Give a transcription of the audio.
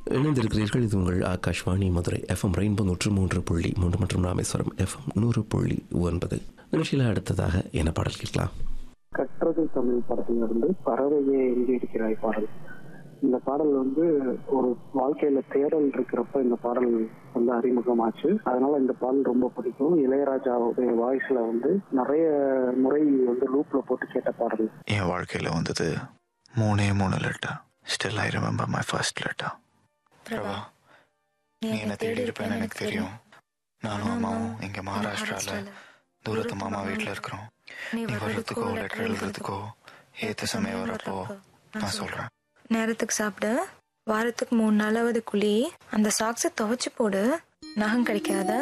இணைந்திருக்கிறீர்கள் இது உங்கள் ஆகாஷ்வாணி மதுரை எஃப்எம் ரெயின்போ நூற்று மூன்று புள்ளி மூன்று மற்றும் ராமேஸ்வரம் எஃப்எம் நூறு புள்ளி ஒன்பது நிகழ்ச்சியில் அடுத்ததாக என்ன பாடல் கேட்கலாம் கற்றது தமிழ் படத்துல இருந்து பறவையே எங்கே இருக்கிறாய் பாடல் இந்த பாடல் வந்து ஒரு வாழ்க்கையில தேடல் இருக்கிறப்ப இந்த பாடல் வந்து அறிமுகமாச்சு அதனால இந்த பாடல் ரொம்ப பிடிக்கும் இளையராஜாவுடைய வாய்ஸ்ல வந்து நிறைய முறை வந்து லூப்ல போட்டு கேட்ட பாடல் என் வாழ்க்கையில் வந்தது மூணே மூணு letter still I remember my first letter Prabha நீ என்ன தேடி இருப்பேன்னு எனக்கு தெரியும் நானும் அம்மாவும் இங்க மகாராஷ்டிரால தூரத்து மாமா வீட்டில் இருக்கிறோம் நீ நீ வர்றதுக்கோ லெட்டர் எழுதுறதுக்கோ ஏத்த சமயம் வரப்போ நான் சொல்றேன் நேரத்துக்கு சாப்பிடு வாரத்துக்கு மூணு நாளாவது குழி அந்த சாக்ஸை துவைச்சு போடு நகம் கிடைக்காத